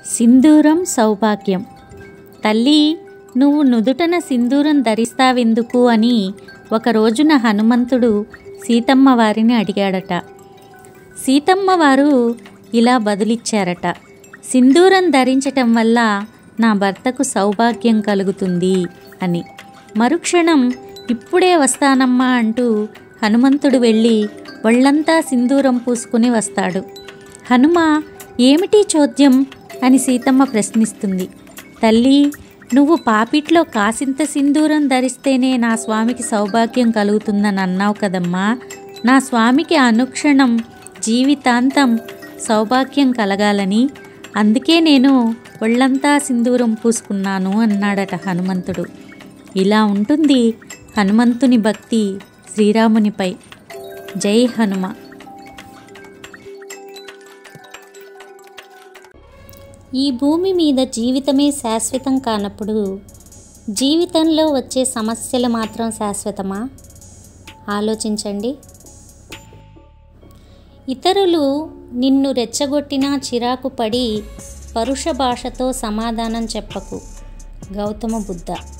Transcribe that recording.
సింధూరం సౌభాగ్యం తల్లి నువ్వు నుదుటన సింధూరం ధరిస్తావెందుకు అని ఒక రోజున హనుమంతుడు సీతమ్మ వారిని అడిగాడట సీతమ్మ వారు ఇలా బదులిచ్చారట సింధూరం ధరించటం వల్ల నా భర్తకు సౌభాగ్యం కలుగుతుంది అని మరుక్షణం ఇప్పుడే వస్తానమ్మా అంటూ హనుమంతుడు వెళ్ళి ఒళ్ళంతా సింధూరం పూసుకుని వస్తాడు హనుమ ఏమిటి చోద్యం అని సీతమ్మ ప్రశ్నిస్తుంది తల్లి నువ్వు పాపిట్లో కాసింత సింధూరం ధరిస్తేనే నా స్వామికి సౌభాగ్యం కలుగుతుందని అన్నావు కదమ్మా నా స్వామికి అనుక్షణం జీవితాంతం సౌభాగ్యం కలగాలని అందుకే నేను ఒళ్ళంతా సింధూరం పూసుకున్నాను అన్నాడట హనుమంతుడు ఇలా ఉంటుంది హనుమంతుని భక్తి శ్రీరామునిపై జై హనుమ ఈ భూమి మీద జీవితమే శాశ్వతం కానప్పుడు జీవితంలో వచ్చే సమస్యలు మాత్రం శాశ్వతమా ఆలోచించండి ఇతరులు నిన్ను రెచ్చగొట్టినా చిరాకు పడి పరుష భాషతో సమాధానం చెప్పకు గౌతమ బుద్ధ